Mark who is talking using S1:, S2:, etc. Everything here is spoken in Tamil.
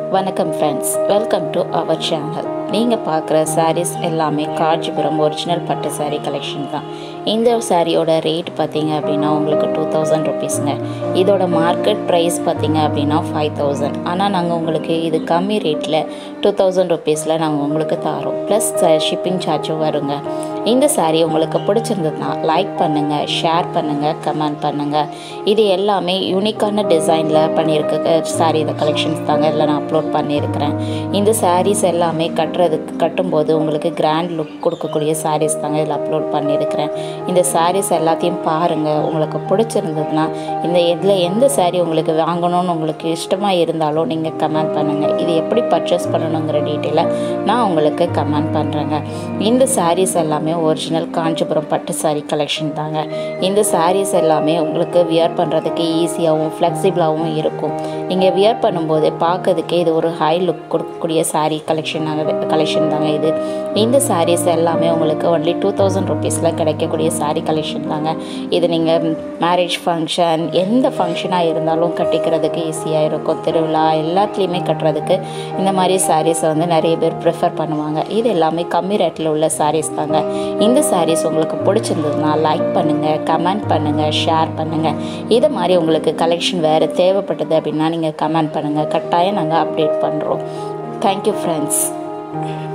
S1: வணக்கம் friends welcome to our channel நீங்கள் பார்க்குற sarees எல்லாமே காஞ்சிபுரம் ஒரிஜினல் பட்டு saree கலெக்ஷன் தான் இந்த சாரியோட ரேட் பார்த்தீங்க அப்படின்னா உங்களுக்கு டூ தௌசண்ட் ருபீஸுங்க இதோட மார்க்கெட் ப்ரைஸ் பார்த்தீங்க அப்படின்னா ஃபைவ் தௌசண்ட் ஆனால் நாங்கள் உங்களுக்கு இது கம்மி ரேட்டில் டூ தௌசண்ட் ருபீஸில் நாங்கள் உங்களுக்கு தரோம் ப்ளஸ் ஷிப்பிங் சார்ஜும் வருங்க இந்த saree உங்களுக்கு பிடிச்சிருந்ததுன்னா லைக் பண்ணுங்கள் ஷேர் பண்ணுங்கள் கமெண்ட் பண்ணுங்கள் இது எல்லாமே யூனிக்கான டிசைனில் பண்ணியிருக்க saree இந்த கலெக்ஷன்ஸ் தாங்க இதில் நான் அப்லோட் பண்ணியிருக்கிறேன் இந்த sarees எல்லாமே கட்டுறதுக்கு கட்டும்போது உங்களுக்கு கிராண்ட் லுக் கொடுக்கக்கூடிய sarees தாங்க இதில் அப்லோட் பண்ணியிருக்கிறேன் இந்த sarees எல்லாத்தையும் பாருங்கள் உங்களுக்கு பிடிச்சிருந்ததுன்னா இந்த இதில் எந்த saree உங்களுக்கு வாங்கணும்னு உங்களுக்கு இஷ்டமாக இருந்தாலும் நீங்கள் கமெண்ட் பண்ணுங்கள் இது எப்படி பர்ச்சேஸ் பண்ணணுங்கிற டீட்டெயிலை நான் உங்களுக்கு கமெண்ட் பண்ணுறேங்க இந்த sarees எல்லாமே ஒரிஜினல் காஞ்சிபுரம் பட்டு saree கலெக்ஷன் தாங்க இந்த sarees எல்லாமே உங்களுக்கு வியர் பண்ணுறதுக்கு ஈஸியாகவும் ஃப்ளெக்சிபிளாகவும் இருக்கும் நீங்கள் வியர் பண்ணும்போது பார்க்கறதுக்கே இது ஒரு ஹை லுக் கொடுக்கக்கூடிய saree கலெக்ஷன் கலெக்ஷன் தாங்க இது இந்த sarees எல்லாமே உங்களுக்கு ஒன்லி டூ தௌசண்ட் ருபீஸில் கிடைக்கக்கூடிய saree கலெக்ஷன் தாங்க இது நீங்கள் மேரேஜ் ஃபங்க்ஷன் எந்த ஃபங்க்ஷனாக இருந்தாலும் கட்டிக்கிறதுக்கு ஈஸியாக இருக்கும் திருவிழா எல்லாத்துலேயுமே கட்டுறதுக்கு இந்த மாதிரி sarees வந்து நிறைய பேர் ப்ரிஃபர் பண்ணுவாங்க இது எல்லாமே கம்மி ரேட்டில் உள்ள sarees தாங்க இந்த sarees உங்களுக்கு பிடிச்சிருந்ததுன்னா லைக் பண்ணுங்கள் கமெண்ட் பண்ணுங்கள் ஷேர் பண்ணுங்கள் இது மாதிரி உங்களுக்கு கலெக்ஷன் வேறு தேவைப்பட்டது அப்படின்னா நீங்கள் கமெண்ட் பண்ணுங்கள் கட்டாயம் நாங்கள் அப்டேட் பண்ணுறோம் தேங்க்யூ ஃப்ரெண்ட்ஸ்